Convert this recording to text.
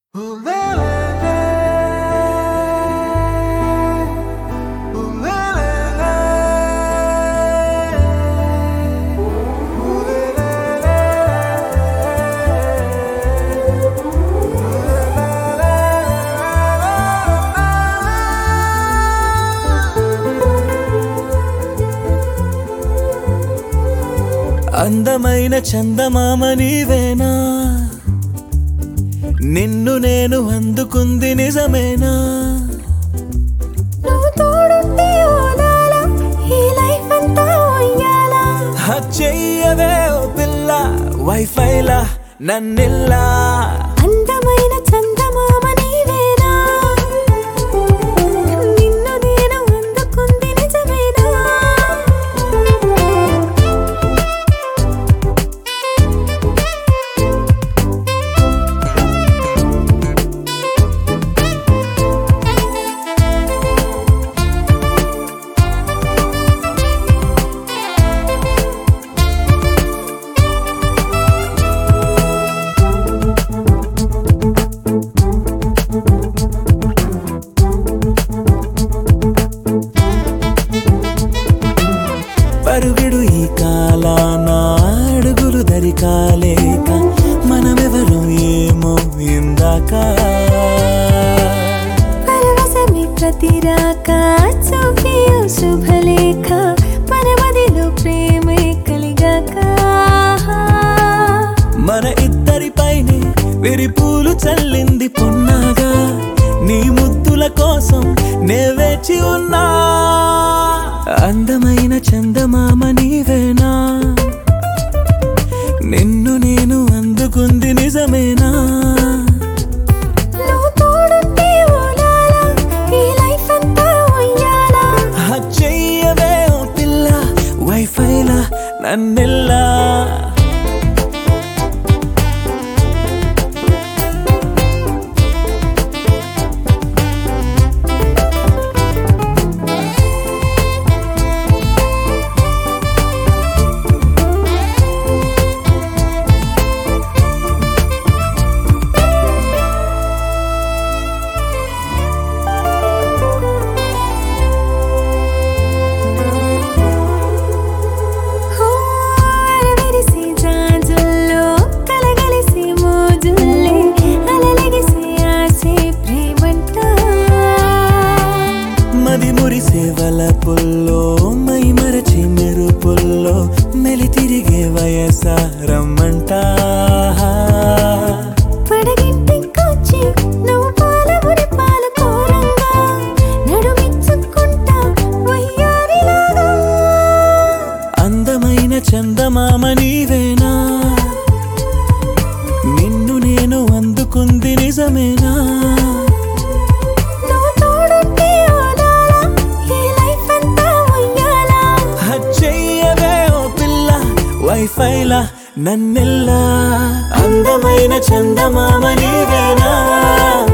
అందమైన చందమామ నీవేనా నిన్ను నేను అందుకుంది నిజమేనా నువ్వు తోడుంటే ఓదాల ఈ లైఫ్ అంతా ఉయ్యాలా చెయ్యవే ఓ పిల్ల వైఫైలా నన్నిల్లా అందమైన చందమామ నీవేనా నిన్ను నేను అందుకుంది నిజమేనా పరుగుడు ఈ కాలాన అడుగులు దరికాలేక మనమెవరం ఏమో ఇందాక పరవశమే ప్రతిరాక చూపి ఓ శుభలేఖ మన మదిలో ప్రేమే కలిగాక మన ఇద్దరిపైనే విరిపూలు చల్లింది పొన్నాగా నీ ముద్దుల కోసం నే వేచి ఉన్నా అందమైన చందమామ నీవేనా నిన్ను నేను అందుకుంది నిజమేనా నువ్వు తోడుంటే ఓలాలా ఈ లైఫ్ అంతా ఉయ్యాలా చెయ్యవే ఓ పిల్ల వైఫైలా నన్నెల్లా విరిసి జాజుల్లో కలగలిసి మోజుల్లే అలలగిసి ఆసే ప్రేమంట మది మురిసే వలపుల్లో మై మరచి మెరుపుల్లో మెలి తిరిగే వయసారమ్మంట పడగింటికొచ్చి నువ్వు పాలబురి పాలు కోరంగా నడుమిచ్చుకుంటా వయ్యారిలాగా అందమైన చందమామ నీవేనా నిన్ను నేను అందుకుంది నిజమేనా నువ్వు తోడుంటే ఓదాలా ఈ లైఫ్ అంతా ఉయ్యాలా చెయ్యవే ఓ పిల్ల వైఫైలా నన్నెల్లా అందమైన చందమామ నీవేనా